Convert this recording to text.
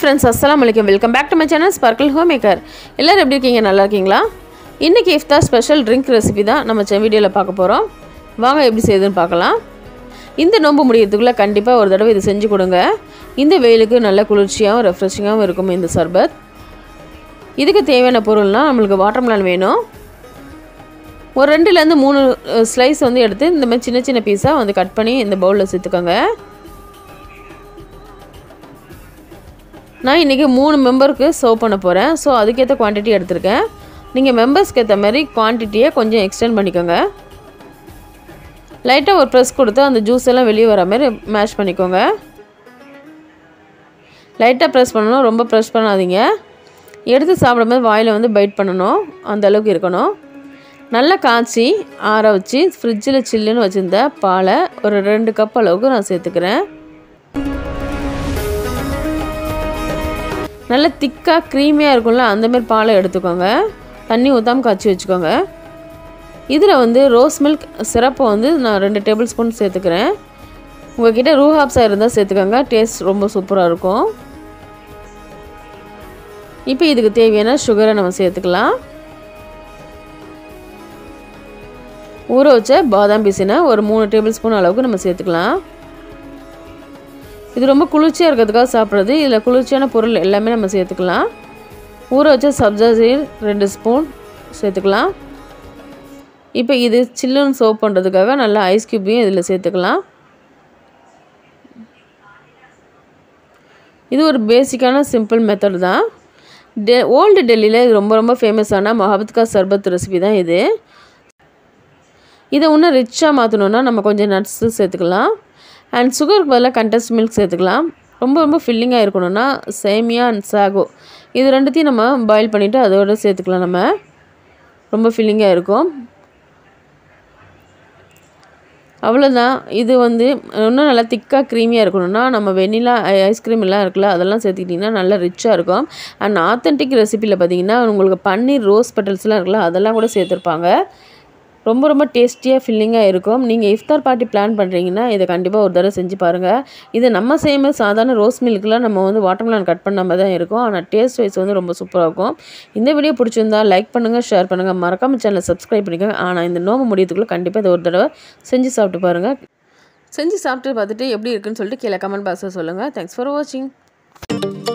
friends அஸ்ஸலாமு அலைக்கும் welcome back to my channel Sparkle Home Maker எல்லோரும் எப்படி இருக்கீங்க நல்லா இருக்கீங்களா இன்றைக்கி இஃப்தார் ஸ்பெஷல் ட்ரிங்க் ரெசிபி தான் நம்ம வீடியோவில் பார்க்க போகிறோம் வாங்க எப்படி செய்யுதுன்னு பார்க்கலாம் இந்த நோன்பு முடியறதுக்குள்ளே கண்டிப்பாக ஒரு தடவை இது செஞ்சு கொடுங்க இந்த வெயிலுக்கு நல்ல குளிர்ச்சியாகவும் ரெஃப்ரெஷிங்காகவும் இருக்கும் இந்த சர்பத் இதுக்கு தேவையான பொருள்னால் நம்மளுக்கு வாட்டர்மெலன் வேணும் ஒரு ரெண்டுலேருந்து மூணு ஸ்லைஸ் வந்து எடுத்து இந்த மாதிரி சின்ன சின்ன பீஸாக வந்து கட் பண்ணி இந்த பவுலில் சேர்த்துக்கோங்க நான் இன்றைக்கி மூணு மெம்பருக்கு சர்வ் பண்ண போகிறேன் ஸோ அதுக்கேற்ற குவான்டிட்டி எடுத்திருக்கேன் நீங்கள் மெம்பர்ஸ்க்கு ஏற்ற மாதிரி குவான்டிட்டியை கொஞ்சம் எக்ஸ்டெண்ட் பண்ணிக்கோங்க லைட்டாக ஒரு ப்ரெஸ் கொடுத்து அந்த ஜூஸ் எல்லாம் வெளியே வர மாதிரி மேஷ் பண்ணிக்கோங்க லைட்டாக ப்ரெஸ் பண்ணணும் ரொம்ப ப்ரெஸ் பண்ணாதீங்க எடுத்து சாப்பிடும்போது வாயில் வந்து பைட் பண்ணணும் அந்த அளவுக்கு இருக்கணும் நல்லா காய்ச்சி ஆற வச்சு ஃப்ரிட்ஜில் சில்லுன்னு வச்சுருந்த பாலை ஒரு ரெண்டு கப் அளவுக்கு நான் சேர்த்துக்கிறேன் நல்ல திக்காக க்ரீமியாக இருக்கும்ல அந்தமாரி பாலை எடுத்துக்கோங்க தண்ணி ஊற்றாமல் காய்ச்சி வச்சுக்கோங்க இதில் வந்து ரோஸ் மில்க் சிரப்பை வந்து நான் ரெண்டு டேபிள் ஸ்பூன் சேர்த்துக்கிறேன் உங்கள்கிட்ட ரூஹாப்ஸாக இருந்தால் சேர்த்துக்கோங்க டேஸ்ட் ரொம்ப சூப்பராக இருக்கும் இப்போ இதுக்கு தேவையான சுகரை நம்ம சேர்த்துக்கலாம் ஊற வச்ச பாதாம் பிசினை ஒரு மூணு டேபிள் ஸ்பூன் அளவுக்கு நம்ம சேர்த்துக்கலாம் இது ரொம்ப குளிர்ச்சியாக இருக்கிறதுக்காக சாப்பிட்றது இதில் குளிர்ச்சியான பொருள் எல்லாமே நம்ம சேர்த்துக்கலாம் ஊற வச்ச சப்ஜா சீர் ரெண்டு ஸ்பூன் சேர்த்துக்கலாம் இப்போ இது சில்லுன்னு சோப் பண்ணுறதுக்காக நல்லா ஐஸ் க்யூப்பையும் இதில் சேர்த்துக்கலாம் இது ஒரு பேசிக்கான சிம்பிள் மெத்தட் தான் டெ ஓல்டு டெல்லியில் இது ரொம்ப ரொம்ப ஃபேமஸான மொஹபத்கா சர்பத் ரெசிபி தான் இது இதை இன்னும் ரிச்சாக மாற்றணுன்னா நம்ம கொஞ்சம் நட்ஸு சேர்த்துக்கலாம் அண்ட் சுகருக்கு பதிலாக கண்டஸ்ட் மில்க் சேர்த்துக்கலாம் ரொம்ப ரொம்ப ஃபில்லிங்காக இருக்கணும்னா சேமியா அண்ட் சாகோ இது ரெண்டுத்தையும் நம்ம பாயில் பண்ணிவிட்டு அதோடு சேர்த்துக்கலாம் நம்ம ரொம்ப ஃபில்லிங்காக இருக்கும் அவ்வளோதான் இது வந்து இன்னும் நல்லா திக்காக க்ரீமியாக இருக்கணும்னா நம்ம வெண்ணிலா ஐஸ்கிரீம் எல்லாம் இருக்குல்ல அதெல்லாம் சேர்த்துக்கிட்டிங்கன்னா நல்லா ரிச்சாக இருக்கும் அண்ட் ஆத்தென்டிக் ரெசிப்பியில் பார்த்தீங்கன்னா உங்களுக்கு பன்னீர் ரோஸ் பெட்டல்ஸ்லாம் இருக்குல்ல அதெல்லாம் கூட சேர்த்துருப்பாங்க ரொம்ப ரொம்ப டேஸ்டியாக ஃபில்லிங்காக இருக்கும் நீங்கள் இஃப்தார் பார்ட்டி பிளான் பண்ணுறீங்கன்னா இதை கண்டிப்பாக ஒரு தடவை செஞ்சு பாருங்கள் இது நம்ம செய்யும்போது சாதாரண ரோஸ் மில்க்லாம் நம்ம வந்து வாட்டர்மெலன் கட் பண்ணாமல் தான் இருக்கும் ஆனால் டேஸ்ட் வைஸ் வந்து ரொம்ப சூப்பராக இருக்கும் இந்த வீடியோ பிடிச்சிருந்தா லைக் பண்ணுங்கள் ஷேர் பண்ணுங்கள் மறக்காம சேனலை சப்ஸ்கிரைப் பண்ணிக்கோங்க ஆனால் இந்த நோம்பு முடியத்துக்குள்ளே கண்டிப்பாக இதை ஒரு தடவை செஞ்சு சாப்பிட்டு பாருங்கள் செஞ்சு சாப்பிட்டு பார்த்துட்டு எப்படி இருக்குன்னு சொல்லிட்டு கீழே கமெண்ட் பாக்ஸில் சொல்லுங்கள் தேங்க்ஸ் ஃபார் வாட்சிங்